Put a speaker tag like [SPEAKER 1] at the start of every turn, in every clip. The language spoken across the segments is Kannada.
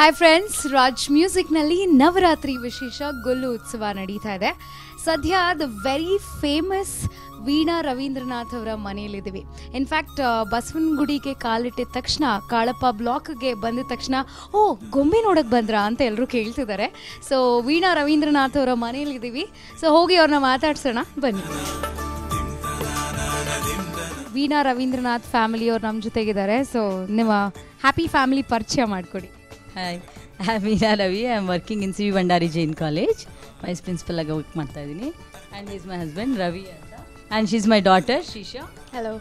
[SPEAKER 1] ಹಾಯ್ ಫ್ರೆಂಡ್ಸ್ ರಾಜ್ ಮ್ಯೂಸಿಕ್ನಲ್ಲಿ ನವರಾತ್ರಿ ವಿಶೇಷ ಗೊಲ್ಲು ಉತ್ಸವ ನಡೀತಾ ಇದೆ ಸದ್ಯ the very famous Veena Ravindranath ಅವರ ಮನೆಯಲ್ಲಿದ್ದೀವಿ ಇನ್ಫ್ಯಾಕ್ಟ್ ಬಸವನಗುಡಿಗೆ ಕಾಲಿಟ್ಟಿದ ತಕ್ಷಣ ಕಾಳಪ್ಪ ಬ್ಲಾಕ್ಗೆ ಬಂದಿದ ತಕ್ಷಣ ಓ ಗೊಂಬೆ ನೋಡಕ್ಕೆ ಬಂದ್ರಾ ಅಂತ ಎಲ್ಲರೂ ಕೇಳ್ತಿದ್ದಾರೆ ಸೊ ವೀಣಾ ರವೀಂದ್ರನಾಥ್ ಅವರ ಮನೆಯಲ್ಲಿದ್ದೀವಿ ಸೊ ಹೋಗಿ ಅವ್ರನ್ನ ಮಾತಾಡ್ಸೋಣ ಬನ್ನಿ ವೀಣಾ ರವೀಂದ್ರನಾಥ್ ಫ್ಯಾಮಿಲಿ ಅವ್ರು ನಮ್ಮ ಜೊತೆಗಿದ್ದಾರೆ ಸೊ ನಿಮ್ಮ ಹ್ಯಾಪಿ ಫ್ಯಾಮಿಲಿ ಪರಿಚಯ ಮಾಡಿಕೊಡಿ
[SPEAKER 2] hi I Meena Ravi I am working in C V Bhandari Jain college vice principal ಆಗಿ ವರ್ಕ್ ಮಾಡ್ತಾ ಇದ್ದೀನಿ and is my husband Ravi ಅಂತ and she's my daughter Sheesha
[SPEAKER 1] hello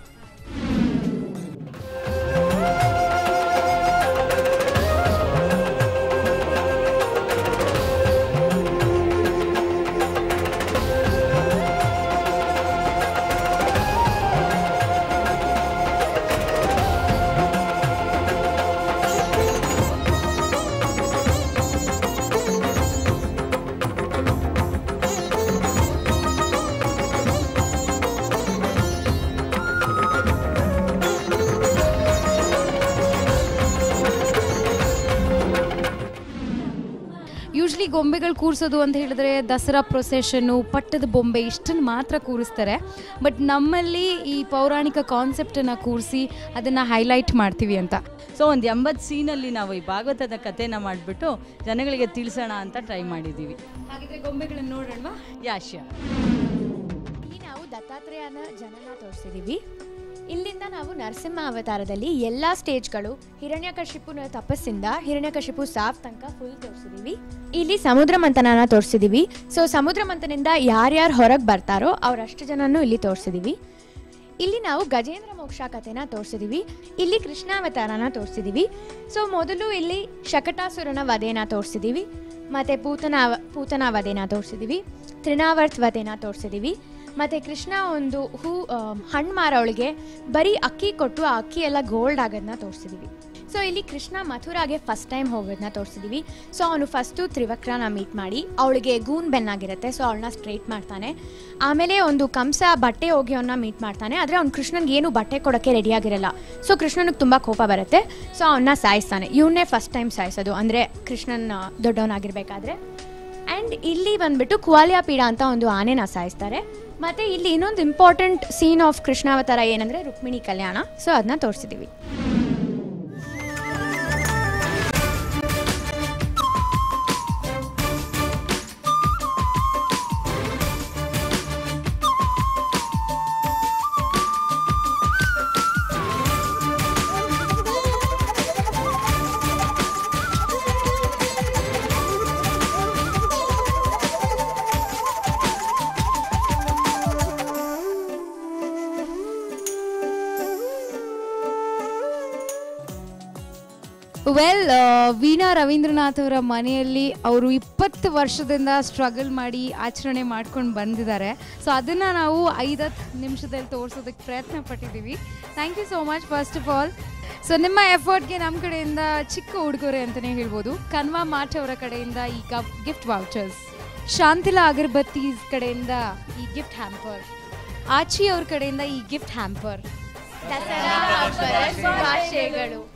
[SPEAKER 1] usually ಗೊಂಬೆಗಳು ಕೂರಿಸೋದು ಅಂತ ಹೇಳಿದ್ರೆ ದಸರಾ ಪ್ರೊಸೆಷನ್ನು ಪಟ್ಟದ ಬೊಂಬೆ ಇಷ್ಟನ್ನು ಮಾತ್ರ ಕೂರಿಸ್ತಾರೆ ಬಟ್ ನಮ್ಮಲ್ಲಿ ಈ ಪೌರಾಣಿಕ ಕಾನ್ಸೆಪ್ಟನ್ನು ಕೂರಿಸಿ ಅದನ್ನು ಹೈಲೈಟ್ ಮಾಡ್ತೀವಿ ಅಂತ
[SPEAKER 2] ಸೊ ಒಂದು ಎಂಬತ್ತು ಸೀನಲ್ಲಿ ನಾವು ಈ ಭಾಗವತದ ಕಥೆನ ಮಾಡಿಬಿಟ್ಟು ಜನಗಳಿಗೆ ತಿಳಿಸೋಣ ಅಂತ ಟ್ರೈ ಮಾಡಿದ್ದೀವಿ
[SPEAKER 1] ಹಾಗಿದ್ರೆ ಗೊಂಬೆಗಳನ್ನು ನೋಡೋಣವಾ
[SPEAKER 2] ಯಾಶ್ಯ
[SPEAKER 3] ಇಲ್ಲಿ ನಾವು ದತ್ತಾತ್ರೇಯನ ಜನನ ತೋರಿಸಿದೀವಿ ಇಲ್ಲಿಂದ ನಾವು ನರಸಿಂಹ ಅವತಾರದಲ್ಲಿ ಎಲ್ಲ ಸ್ಟೇಜ್ಗಳು ಹಿರಣ್ಯಕಶಿಪುನ ತಪಸ್ಸಿಂದ ಹಿರಣ್ಯಕಶಿಪು ಸಾಫ್ ತನಕ ಫುಲ್ ತೋರಿಸಿದೀವಿ ಇಲ್ಲಿ ಸಮುದ್ರ ಮಂಥನನ ತೋರಿಸಿದೀವಿ ಸೊ ಸಮುದ್ರ ಮಂಥನಿಂದ ಯಾರ್ಯಾರು ಹೊರಗೆ ಬರ್ತಾರೋ ಅವರಷ್ಟು ಜನನೂ ಇಲ್ಲಿ ತೋರಿಸಿದೀವಿ ಇಲ್ಲಿ ನಾವು ಗಜೇಂದ್ರ ಮೋಕ್ಷ ಕಥೆನ ತೋರಿಸಿದೀವಿ ಇಲ್ಲಿ ಕೃಷ್ಣಾವತಾರನ ತೋರಿಸಿದೀವಿ ಸೊ ಮೊದಲು ಇಲ್ಲಿ ಶಕಟಾಸುರನ ವಧೆನ ತೋರಿಸಿದೀವಿ ಮತ್ತು ಪೂತನ ಪೂತನ ವಧೆನ ತೋರಿಸಿದೀವಿ ತ್ರಿನಾವರ್ತ್ ವಧೆನ ತೋರಿಸಿದೀವಿ ಮತ್ತು ಕೃಷ್ಣ ಒಂದು ಹೂ ಹಣ್ಣು ಮಾರೋಳಿಗೆ ಬರೀ ಅಕ್ಕಿ ಕೊಟ್ಟು ಆ ಅಕ್ಕಿ ಎಲ್ಲ ಗೋಲ್ಡ್ ಆಗೋದನ್ನ ತೋರಿಸಿದೀವಿ ಸೊ ಇಲ್ಲಿ ಕೃಷ್ಣ ಮಥುರಾಗೆ ಫಸ್ಟ್ ಟೈಮ್ ಹೋಗೋದನ್ನ ತೋರಿಸಿದೀವಿ ಸೊ ಅವನು ಫಸ್ಟು ತ್ರಿವಕ್ರನ ಮೀಟ್ ಮಾಡಿ ಅವಳಿಗೆ ಗೂನ್ ಬೆನ್ನಾಗಿರುತ್ತೆ ಸೊ ಅವಳನ್ನ ಸ್ಟ್ರೈಟ್ ಮಾಡ್ತಾನೆ ಆಮೇಲೆ ಒಂದು ಕಂಸ ಬಟ್ಟೆ ಹೋಗಿ ಅವನ್ನ ಮೀಟ್ ಮಾಡ್ತಾನೆ ಆದರೆ ಅವ್ನು ಕೃಷ್ಣನ್ಗೆ ಏನು ಬಟ್ಟೆ ಕೊಡೋಕ್ಕೆ ರೆಡಿಯಾಗಿರಲ್ಲ ಸೊ ಕೃಷ್ಣನಿಗೆ ತುಂಬ ಕೋಪ ಬರುತ್ತೆ ಸೊ ಅವನ್ನ ಸಾಯಿಸ್ತಾನೆ ಇವನ್ನೇ ಫಸ್ಟ್ ಟೈಮ್ ಸಾಯಿಸೋದು ಅಂದರೆ ಕೃಷ್ಣನ್ ದೊಡ್ಡವನಾಗಿರ್ಬೇಕಾದ್ರೆ ಆ್ಯಂಡ್ ಇಲ್ಲಿ ಬಂದ್ಬಿಟ್ಟು ಕುವಾಲಿಯಾ ಪೀಡ ಅಂತ ಒಂದು ಆನೆನ ಸಾಯಿಸ್ತಾರೆ ಮತ್ತು ಇಲ್ಲಿ ಇನ್ನೊಂದು ಇಂಪಾರ್ಟೆಂಟ್ ಸೀನ್ ಆಫ್ ಕೃಷ್ಣಾವತಾರ ಏನಂದರೆ ರುಕ್ಮಿಣಿ ಕಲ್ಯಾಣ ಸೊ ಅದನ್ನ ತೋರಿಸಿದ್ದೀವಿ
[SPEAKER 1] ವೆಲ್ ವೀಣಾ ರವೀಂದ್ರನಾಥ್ ಅವರ ಮನೆಯಲ್ಲಿ ಅವರು ಇಪ್ಪತ್ತು ವರ್ಷದಿಂದ ಸ್ಟ್ರಗಲ್ ಮಾಡಿ ಆಚರಣೆ ಮಾಡ್ಕೊಂಡು ಬಂದಿದ್ದಾರೆ ಸೊ ಅದನ್ನು ನಾವು ಐದತ್ತು ನಿಮಿಷದಲ್ಲಿ ತೋರಿಸೋದಕ್ಕೆ ಪ್ರಯತ್ನ ಪಟ್ಟಿದ್ದೀವಿ thank you so much first of all so ನಿಮ್ಮ ಎಫರ್ಟ್ಗೆ ನಮ್ಮ ಕಡೆಯಿಂದ ಚಿಕ್ಕ ಉಡುಗೊರೆ ಅಂತಲೇ ಹೇಳ್ಬೋದು ಕನ್ವಾ ಮಾರ್ಟ್ ಅವರ ಕಡೆಯಿಂದ ಈ ಗಿಫ್ಟ್ ವೌಚರ್ಸ್ ಶಾಂತಿಲಾ ಅಗರಬತ್ತೀಸ್ ಕಡೆಯಿಂದ ಈ ಗಿಫ್ಟ್ ಹ್ಯಾಂಪರ್ ಆಚಿ ಅವ್ರ ಕಡೆಯಿಂದ ಈ ಗಿಫ್ಟ್ ಹ್ಯಾಂಪರ್
[SPEAKER 3] ದಸರಾ ಹಬ್ಬದ ಶುಭಾಶಯಗಳು